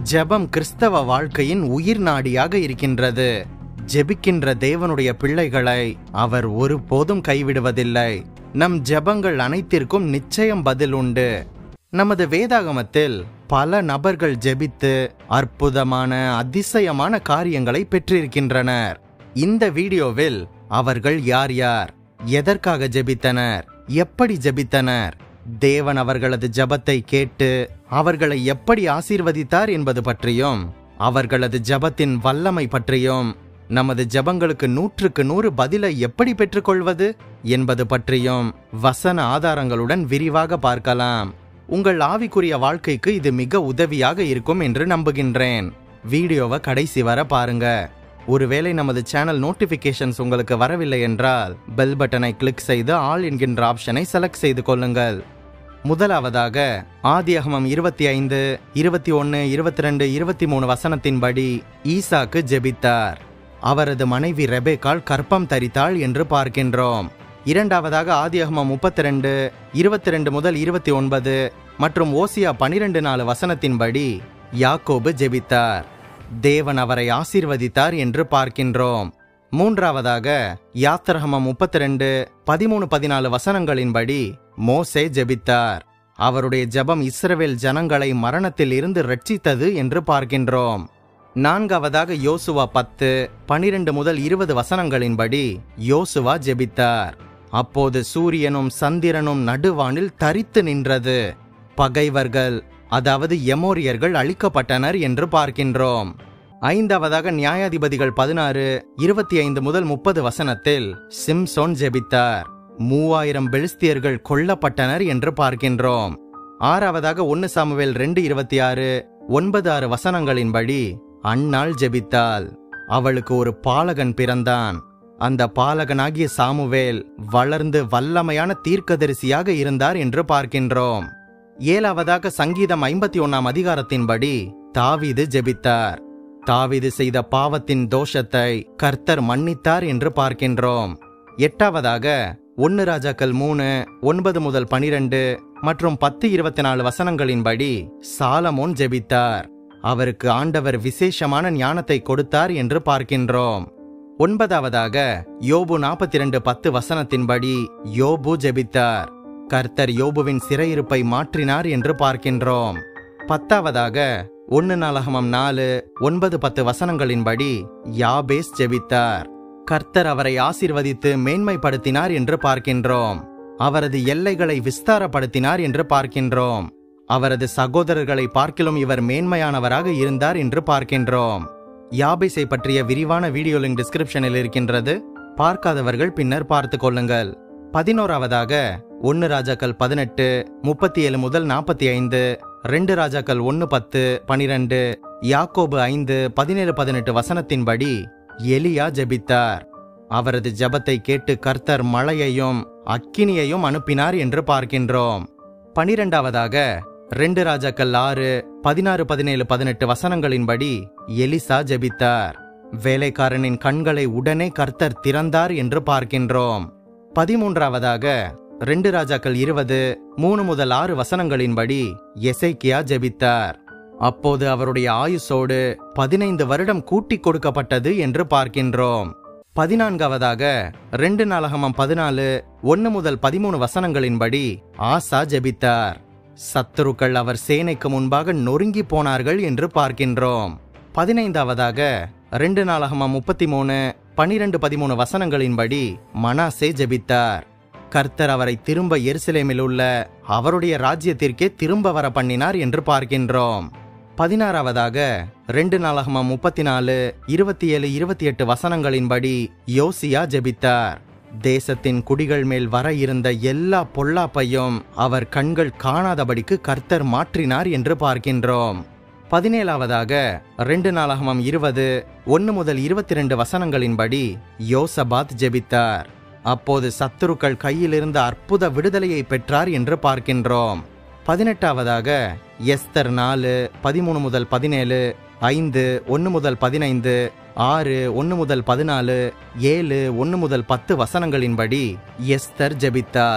ஜெபம் கிறிஸ்தவ வாழ்க்கையின் உயிர் நாடியாக இருக்கின்றது ஜெபிக்கின்ற தேவனுடைய பிள்ளைகளை அவர் ஒருபோதும் கைவிடுவதில்லை நம் ஜெபங்கள் அனைத்திற்கும் நிச்சயம் பதில் உண்டு நமது வேதாகமத்தில் பல நபர்கள் ஜெபித்து அற்புதமான அதிசயமான காரியங்களை பெற்றிருக்கின்றனர் இந்த வீடியோவில் அவர்கள் யார் யார் எதற்காக ஜெபித்தனர் எப்படி ஜெபித்தனர் தேவன் அவர்களது ஜெபத்தை கேட்டு அவர்களை எப்படி ஆசீர்வதித்தார் என்பது பற்றியும் அவர்களது ஜெபத்தின் வல்லமை பற்றியும் நமது ஜெபங்களுக்கு நூற்றுக்கு நூறு பதிலை எப்படி பெற்றுக்கொள்வது என்பது பற்றியும் வசன ஆதாரங்களுடன் விரிவாக பார்க்கலாம் உங்கள் ஆவிக்குரிய வாழ்க்கைக்கு இது மிக உதவியாக இருக்கும் என்று நம்புகின்றேன் வீடியோவை கடைசி வர பாருங்க ஒருவேளை நமது சேனல் நோட்டிபிகேஷன்ஸ் உங்களுக்கு வரவில்லை என்றால் பெல் பட்டனை கிளிக் செய்து ஆல் என்கின்ற ஆப்ஷனை செலக்ட் செய்து கொள்ளுங்கள் முதலாவதாக ஆதியகமம் இருபத்தி ஐந்து இருபத்தி ஒன்று இருபத்தி ரெண்டு இருபத்தி மூணு வசனத்தின்படி ஈசாக்கு ஜெபித்தார் அவரது மனைவி ரெபேக்கால் கற்பம் தரித்தாள் என்று பார்க்கின்றோம் இரண்டாவதாக ஆதியகமம் முப்பத்தி ரெண்டு இருபத்தி ரெண்டு முதல் இருபத்தி ஒன்பது மற்றும் ஓசியா பனிரெண்டு நாலு வசனத்தின்படி யாக்கோபு ஜெபித்தார் தேவன் அவரை ஆசீர்வதித்தார் என்று பார்க்கின்றோம் மூன்றாவதாக யாத்திரகமம் முப்பத்தி ரெண்டு பதிமூணு பதினாலு வசனங்களின்படி மோசே ஜெபித்தார் அவருடைய ஜெபம் இஸ்ரவேல் ஜனங்களை மரணத்தில் இருந்து ரட்சித்தது என்று பார்க்கின்றோம் நான்காவதாக யோசுவா பத்து பனிரெண்டு முதல் இருபது வசனங்களின்படி யோசுவா ஜெபித்தார் அப்போது சூரியனும் சந்திரனும் நடுவானில் தரித்து நின்றது பகைவர்கள் அதாவது எமோரியர்கள் அழிக்கப்பட்டனர் என்று பார்க்கின்றோம் ஐந்தாவதாக நியாயாதிபதிகள் பதினாறு இருபத்தி ஐந்து முதல் முப்பது வசனத்தில் சிம்சோன் ஜெபித்தார் மூவாயிரம் பெலிஸ்தியர்கள் கொல்லப்பட்டனர் என்று பார்க்கின்றோம் ஆறாவதாக ஒன்னு சாமுவேல் ரெண்டு இருபத்தி ஆறு ஒன்பது ஆறு வசனங்களின்படி அன்னாள் ஜெபித்தாள் அவளுக்கு ஒரு பாலகன் பிறந்தான் அந்த பாலகனாகிய சாமுவேல் வளர்ந்து வல்லமையான தீர்க்கதரிசியாக இருந்தார் என்று பார்க்கின்றோம் ஏழாவதாக சங்கீதம் ஐம்பத்தி ஒன்னாம் அதிகாரத்தின்படி தாவீது ஜெபித்தார் தாவீது செய்த பாவத்தின் தோஷத்தை கர்த்தர் மன்னித்தார் என்று பார்க்கின்றோம் எட்டாவதாக ஒன்னு ராஜாக்கள் மூணு ஒன்பது முதல் பனிரெண்டு மற்றும் பத்து இருபத்தி நாலு வசனங்களின்படி சாலமோன் ஜெபித்தார் அவருக்கு ஆண்டவர் விசேஷமான ஞானத்தை கொடுத்தார் என்று பார்க்கின்றோம் ஒன்பதாவதாக யோபு நாற்பத்தி ரெண்டு பத்து வசனத்தின்படி யோபு ஜெபித்தார் கர்த்தர் யோபுவின் சிறையிருப்பை மாற்றினார் என்று பார்க்கின்றோம் பத்தாவதாக ஒன்னு நாளகமம் நாலு ஒன்பது பத்து வசனங்களின்படி யாபேஸ் ஜெபித்தார் கர்த்தர் அவரை ஆசீர்வதித்து மேன்மைப்படுத்தினார் என்று பார்க்கின்றோம் அவரது எல்லைகளை விஸ்தாரப்படுத்தினார் என்று பார்க்கின்றோம் அவரது சகோதரர்களை பார்க்கிலும் இவர் மேன்மையானவராக இருந்தார் என்று பார்க்கின்றோம் யாபேஸை பற்றிய விரிவான வீடியோ லிங்க் டிஸ்கிரிப்ஷனில் இருக்கின்றது பார்க்காதவர்கள் பின்னர் பார்த்து கொள்ளுங்கள் பதினோராவதாக ஒன்னு ராஜாக்கள் பதினெட்டு முப்பத்தி ஏழு முதல் நாற்பத்தி ஐந்து ரெண்டு ராஜாக்கள் ஒன்னு பத்து பனிரெண்டு யாக்கோபு ஐந்து பதினேழு பதினெட்டு வசனத்தின்படி எலியா ஜெபித்தார் அவரது ஜெபத்தை கேட்டு கர்த்தர் மழையையும் அக்கினியையும் அனுப்பினார் என்று பார்க்கின்றோம் பனிரெண்டாவதாக ரெண்டு ராஜாக்கள் ஆறு பதினாறு பதினேழு பதினெட்டு வசனங்களின்படி எலிசா ஜெபித்தார் வேலைக்காரனின் கண்களை உடனே கர்த்தர் திறந்தார் என்று பார்க்கின்றோம் பதிமூன்றாவதாக ரெண்டு ராஜாக்கள் இருபது மூணு முதல் ஆறு வசனங்களின்படி எசைக்கியா ஜெபித்தார் அப்போது அவருடைய ஆயுசோடு பதினைந்து வருடம் கூட்டிக் கொடுக்கப்பட்டது என்று பார்க்கின்றோம் பதினான்காவதாக ரெண்டு நாளகமம் பதினாலு ஒன்னு முதல் பதிமூணு வசனங்களின்படி ஆசா ஜெபித்தார் சத்துருக்கள் அவர் சேனைக்கு முன்பாக நொறுங்கி போனார்கள் என்று பார்க்கின்றோம் பதினைந்தாவதாக ரெண்டு நாளகமம் முப்பத்தி மூணு பனிரெண்டு பதிமூணு வசனங்களின்படி மனாசே ஜெபித்தார் கர்த்தர் அவரை திரும்ப எருசலேமில் உள்ள அவருடைய ராஜ்யத்திற்கே திரும்ப வர பண்ணினார் என்று பார்க்கின்றோம் பதினாறாவதாக ரெண்டு நாளகமம் முப்பத்தி நாலு இருபத்தி ஏழு இருபத்தி எட்டு வசனங்களின்படி யோசியா ஜெபித்தார் தேசத்தின் குடிகள் மேல் வர இருந்த எல்லா பொல்லாப்பையும் அவர் கண்கள் காணாதபடிக்கு கர்த்தர் மாற்றினார் என்று பார்க்கின்றோம் பதினேழாவதாக ரெண்டு நாளகமம் இருபது ஒன்னு முதல் இருபத்தி ரெண்டு வசனங்களின்படி யோசபாத் ஜெபித்தார் அப்போது சத்துருக்கள் கையிலிருந்து அற்புத விடுதலையை பெற்றார் என்று பார்க்கின்றோம் பதினெட்டாவதாக எஸ்தர் நாலு பதிமூணு முதல் பதினேழு ஐந்து ஒன்று முதல் பதினைந்து ஆறு ஒன்று முதல் பதினாலு ஏழு ஒன்று முதல் பத்து வசனங்களின்படி எஸ்தர் ஜெபித்தாள்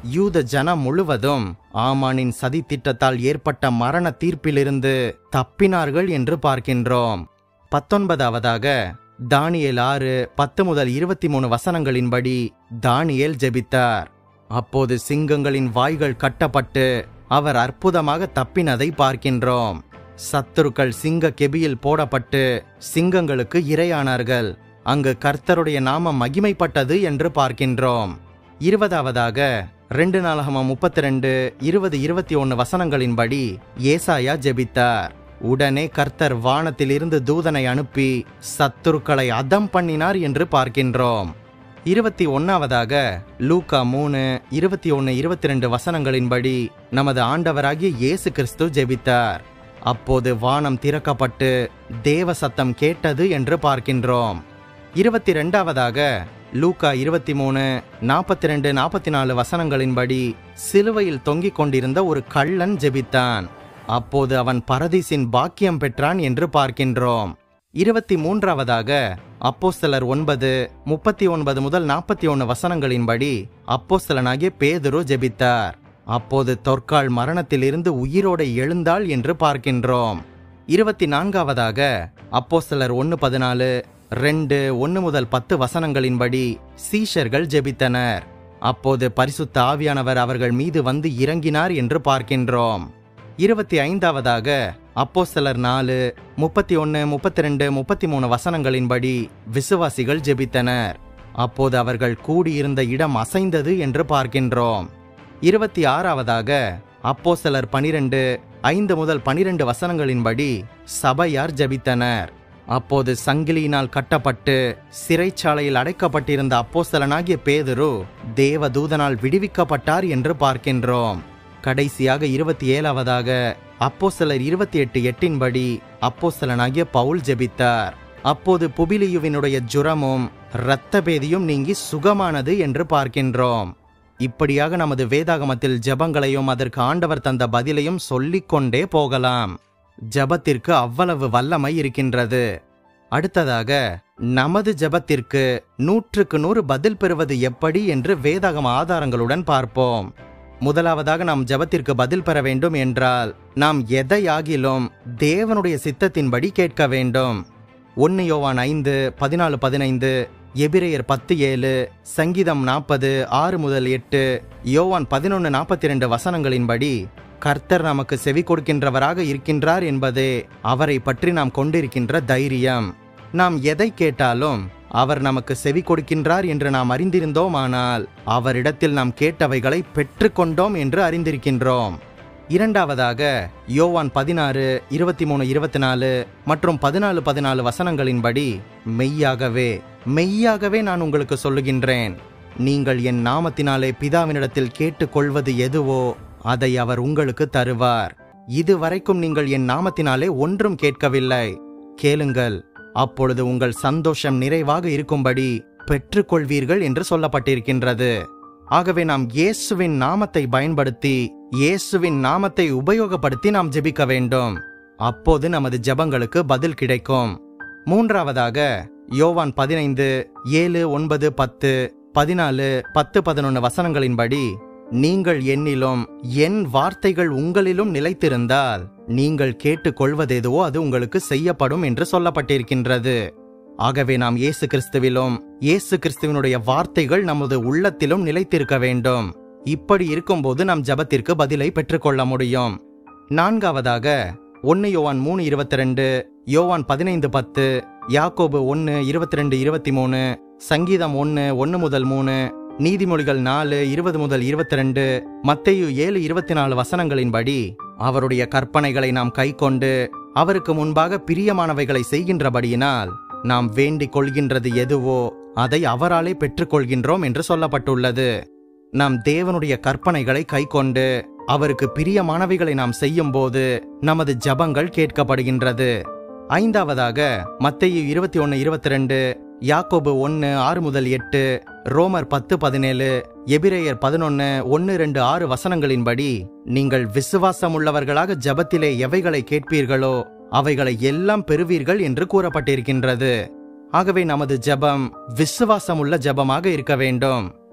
யூத ஜனம் முழுவதும் ஆமானின் சதி திட்டத்தால் ஏற்பட்ட மரண தீர்ப்பிலிருந்து தப்பினார்கள் என்று பார்க்கின்றோம் பத்தொன்பதாவதாக தானியேல் ஆறு பத்து முதல் இருபத்தி மூணு வசனங்களின்படி தானியேல் ஜெபித்தார் அப்போது சிங்கங்களின் வாய்கள் கட்டப்பட்டு அவர் அற்புதமாக தப்பினதை பார்க்கின்றோம் சத்துருக்கள் சிங்க கெபியில் போடப்பட்டு சிங்கங்களுக்கு இரையானார்கள் அங்கு கர்த்தருடைய நாமம் மகிமைப்பட்டது என்று பார்க்கின்றோம் இருபதாவதாக ரெண்டு நாளகமம் முப்பத்தி ரெண்டு இருபது இருபத்தி ஒன்று வசனங்களின்படி ஏசாயா ஜெபித்தார் உடனே கர்த்தர் வானத்திலிருந்து தூதனை அனுப்பி சத்துருக்களை அதம் பண்ணினார் என்று பார்க்கின்றோம் இருபத்தி ஒன்னாவதாக லூக்கா மூணு இருபத்தி ஒன்று இருபத்தி ரெண்டு வசனங்களின்படி நமது ஆண்டவராகிய இயேசு கிறிஸ்து ஜெபித்தார் அப்போது வானம் திறக்கப்பட்டு தேவ சத்தம் கேட்டது என்று பார்க்கின்றோம் இருபத்தி ரெண்டாவதாக லூக்கா இருபத்தி மூணு நாற்பத்தி ரெண்டு நாற்பத்தி நாலு வசனங்களின்படி சிலுவையில் தொங்கிக் கொண்டிருந்த ஒரு கள்ளன் ஜெபித்தான் அப்போது அவன் பரதீசின் பாக்கியம் பெற்றான் என்று பார்க்கின்றோம் இருபத்தி மூன்றாவதாக அப்போஸ்தலர் ஒன்பது முப்பத்தி ஒன்பது முதல் நாற்பத்தி ஒன்று வசனங்களின்படி அப்போஸ்தலனாகிய பேதுரு ஜெபித்தார் அப்போது தொற்கால் மரணத்திலிருந்து உயிரோடு எழுந்தாள் என்று பார்க்கின்றோம் இருபத்தி நான்காவதாக அப்போஸ்தலர் ஒன்று பதினாலு ரெண்டு ஒன்று முதல் பத்து வசனங்களின்படி சீஷர்கள் ஜெபித்தனர் அப்போது பரிசுத்த ஆவியானவர் அவர்கள் மீது வந்து இறங்கினார் என்று பார்க்கின்றோம் இருபத்தி ஐந்தாவதாக அப்போஸ்தலர் நாலு முப்பத்தி ஒன்று முப்பத்தி ரெண்டு முப்பத்தி மூணு வசனங்களின்படி விசுவாசிகள் ஜெபித்தனர் அப்போது அவர்கள் கூடியிருந்த இடம் அசைந்தது என்று பார்க்கின்றோம் இருபத்தி ஆறாவதாக அப்போஸ்தலர் பனிரெண்டு ஐந்து முதல் பனிரெண்டு வசனங்களின்படி சபையார் ஜெபித்தனர் அப்போது சங்கிலியினால் கட்டப்பட்டு சிறைச்சாலையில் அடைக்கப்பட்டிருந்த அப்போஸ்தலனாகிய பேதுரு தேவதூதனால் விடுவிக்கப்பட்டார் என்று பார்க்கின்றோம் கடைசியாக இருபத்தி ஏழாவதாக அப்போஸ்தலர் இருபத்தி எட்டு எட்டின்படி அப்போஸ்தலனாகிய பவுல் ஜெபித்தார் அப்போது புபிலியுவினுடைய ஜுரமும் இரத்த பேதியும் நீங்கி சுகமானது என்று பார்க்கின்றோம் இப்படியாக நமது வேதாகமத்தில் ஜெபங்களையும் அதற்கு ஆண்டவர் தந்த பதிலையும் சொல்லிக் கொண்டே போகலாம் ஜெபத்திற்கு அவ்வளவு வல்லமை இருக்கின்றது அடுத்ததாக நமது ஜெபத்திற்கு நூற்றுக்கு நூறு பதில் பெறுவது எப்படி என்று வேதாகம ஆதாரங்களுடன் பார்ப்போம் முதலாவதாக நாம் ஜெபத்திற்கு பதில் பெற வேண்டும் என்றால் நாம் எதையாகிலும் தேவனுடைய சித்தத்தின்படி கேட்க வேண்டும் ஒன்னு யோவான் ஐந்து பதினாலு பதினைந்து எபிரேயர் பத்து ஏழு சங்கீதம் நாற்பது ஆறு முதல் எட்டு யோவான் பதினொன்று நாற்பத்தி ரெண்டு வசனங்களின்படி கர்த்தர் நமக்கு செவி கொடுக்கின்றவராக இருக்கின்றார் என்பதே அவரை பற்றி நாம் கொண்டிருக்கின்ற தைரியம் நாம் எதை கேட்டாலும் அவர் நமக்கு செவி கொடுக்கின்றார் என்று நாம் அறிந்திருந்தோமானால் அவரிடத்தில் நாம் கேட்டவைகளை பெற்றுக்கொண்டோம் என்று அறிந்திருக்கின்றோம் இரண்டாவதாக யோவான் பதினாறு இருபத்தி மூணு இருபத்தி நாலு மற்றும் பதினாலு பதினாலு வசனங்களின்படி மெய்யாகவே மெய்யாகவே நான் உங்களுக்கு சொல்லுகின்றேன் நீங்கள் என் நாமத்தினாலே பிதாவினிடத்தில் கேட்டுக்கொள்வது எதுவோ அதை அவர் உங்களுக்கு தருவார் இதுவரைக்கும் நீங்கள் என் நாமத்தினாலே ஒன்றும் கேட்கவில்லை கேளுங்கள் அப்பொழுது உங்கள் சந்தோஷம் நிறைவாக இருக்கும்படி பெற்றுக்கொள்வீர்கள் என்று சொல்லப்பட்டிருக்கின்றது ஆகவே நாம் இயேசுவின் நாமத்தை பயன்படுத்தி இயேசுவின் நாமத்தை உபயோகப்படுத்தி நாம் ஜெபிக்க வேண்டும் அப்போது நமது ஜெபங்களுக்கு பதில் கிடைக்கும் மூன்றாவதாக யோவான் பதினைந்து ஏழு ஒன்பது பத்து பதினாலு பத்து பதினொன்று வசனங்களின்படி நீங்கள் என்னிலும் என் வார்த்தைகள் உங்களிலும் நிலைத்திருந்தால் நீங்கள் கேட்டுக்கொள்வதெதுவோ அது உங்களுக்கு செய்யப்படும் என்று சொல்லப்பட்டிருக்கின்றது ஆகவே நாம் இயேசு கிறிஸ்துவிலும் இயேசு கிறிஸ்துவினுடைய வார்த்தைகள் நமது உள்ளத்திலும் நிலைத்திருக்க வேண்டும் இப்படி இருக்கும்போது நம் ஜபத்திற்கு பதிலை பெற்றுக்கொள்ள முடியும் நான்காவதாக ஒன்னு யோவான் மூணு இருபத்தி ரெண்டு யோவான் பதினைந்து பத்து யாக்கோபு ஒன்று இருபத்தி ரெண்டு இருபத்தி மூணு சங்கீதம் ஒன்று ஒன்று முதல் மூணு நீதிமொழிகள் நாலு இருபது முதல் இருபத்தி ரெண்டு மத்தேயு ஏழு இருபத்தி நாலு வசனங்களின்படி அவருடைய கற்பனைகளை நாம் கைக்கொண்டு அவருக்கு முன்பாக பிரியமானவைகளை செய்கின்றபடியினால் நாம் வேண்டிக் கொள்கின்றது எதுவோ அதை அவராலே பெற்றுக்கொள்கின்றோம் என்று சொல்லப்பட்டுள்ளது நாம் தேவனுடைய கற்பனைகளை கைக்கொண்டு அவருக்கு பிரியமானவைகளை நாம் செய்யும்போது நமது ஜபங்கள் கேட்கப்படுகின்றது ஐந்தாவதாக மத்தேயு இருபத்தி ஒன்று இருபத்தி ரெண்டு யாக்கோபு ஒன்று ஆறு முதல் எட்டு ரோமர் பத்து பதினேழு எபிரேயர் பதினொன்று ஒன்று ரெண்டு ஆறு வசனங்களின்படி நீங்கள் விசுவாசம் உள்ளவர்களாக ஜபத்திலே எவைகளை கேட்பீர்களோ அவைகளை எல்லாம் பெறுவீர்கள் என்று கூறப்பட்டிருக்கின்றது ஆகவே நமது ஜெபம் விசுவாசமுள்ள ஜெபமாக இருக்க வேண்டும்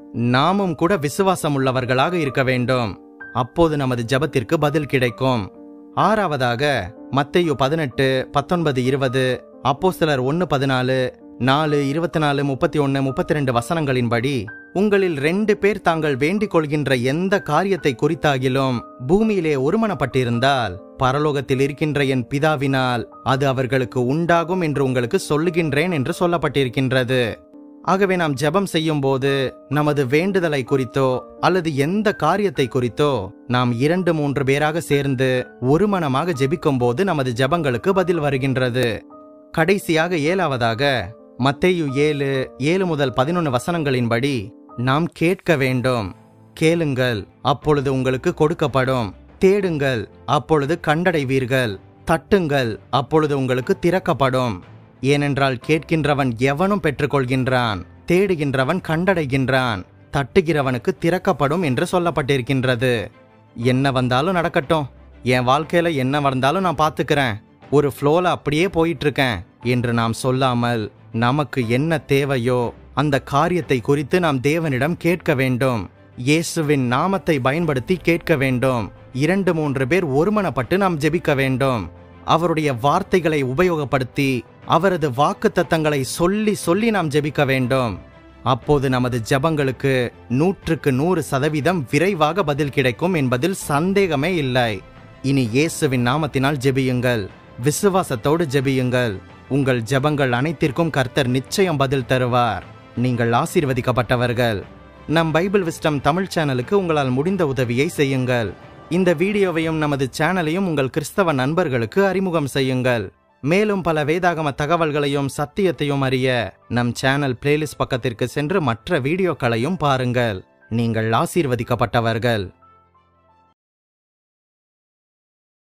நாமும் கூட விசுவாசம் உள்ளவர்களாக இருக்க வேண்டும் அப்போது நமது ஜெபத்திற்கு பதில் கிடைக்கும் ஆறாவதாக மத்தேயு பதினெட்டு பத்தொன்பது இருபது அப்போஸ்தலர் ஒன்று பதினாலு நாலு இருபத்தி நாலு முப்பத்தி ஒன்று முப்பத்தி ரெண்டு வசனங்களின்படி உங்களில் ரெண்டு பேர் தாங்கள் வேண்டிக் கொள்கின்ற எந்த காரியத்தை குறித்தாகிலும் பூமியிலே ஒருமனப்பட்டிருந்தால் பரலோகத்தில் இருக்கின்ற என் பிதாவினால் அது அவர்களுக்கு உண்டாகும் என்று உங்களுக்கு சொல்லுகின்றேன் என்று சொல்லப்பட்டிருக்கின்றது ஆகவே நாம் ஜெபம் செய்யும் போது நமது வேண்டுதலை குறித்தோ அல்லது எந்த காரியத்தை குறித்தோ நாம் இரண்டு மூன்று பேராக சேர்ந்து ஒருமனமாக ஜெபிக்கும் போது நமது ஜெபங்களுக்கு பதில் வருகின்றது கடைசியாக ஏழாவதாக மத்தேயு ஏழு ஏழு முதல் பதினொன்று வசனங்களின்படி நாம் கேட்க வேண்டும் கேளுங்கள் அப்பொழுது உங்களுக்கு கொடுக்கப்படும் தேடுங்கள் அப்பொழுது கண்டடைவீர்கள் தட்டுங்கள் அப்பொழுது உங்களுக்கு திறக்கப்படும் ஏனென்றால் கேட்கின்றவன் எவனும் பெற்றுக்கொள்கின்றான் தேடுகின்றவன் கண்டடைகின்றான் தட்டுகிறவனுக்கு திறக்கப்படும் என்று சொல்லப்பட்டிருக்கின்றது என்ன வந்தாலும் நடக்கட்டும் என் வாழ்க்கையில என்ன வந்தாலும் நான் பார்த்துக்கிறேன் ஒரு ஃப்ளோல அப்படியே போயிட்டு இருக்கேன் என்று நாம் சொல்லாமல் நமக்கு என்ன தேவையோ அந்த காரியத்தை குறித்து நாம் தேவனிடம் கேட்க வேண்டும் இயேசுவின் நாமத்தை பயன்படுத்தி கேட்க வேண்டும் இரண்டு மூன்று பேர் ஒருமனப்பட்டு நாம் ஜெபிக்க வேண்டும் அவருடைய வார்த்தைகளை உபயோகப்படுத்தி அவரது வாக்குத்தத்தங்களை சொல்லி சொல்லி நாம் ஜெபிக்க வேண்டும் அப்போது நமது ஜெபங்களுக்கு நூற்றுக்கு நூறு சதவீதம் விரைவாக பதில் கிடைக்கும் என்பதில் சந்தேகமே இல்லை இனி இயேசுவின் நாமத்தினால் ஜெபியுங்கள் விசுவாசத்தோடு ஜெபியுங்கள் உங்கள் ஜெபங்கள் அனைத்திற்கும் கர்த்தர் நிச்சயம் பதில் தருவார் நீங்கள் ஆசீர்வதிக்கப்பட்டவர்கள் நம் பைபிள் விஸ்டம் தமிழ் சேனலுக்கு உங்களால் முடிந்த உதவியை செய்யுங்கள் இந்த வீடியோவையும் நமது சேனலையும் உங்கள் கிறிஸ்தவ நண்பர்களுக்கு அறிமுகம் செய்யுங்கள் மேலும் பல வேதாகம தகவல்களையும் சத்தியத்தையும் அறிய நம் சேனல் பிளேலிஸ்ட் பக்கத்திற்கு சென்று மற்ற வீடியோக்களையும் பாருங்கள் நீங்கள் ஆசீர்வதிக்கப்பட்டவர்கள்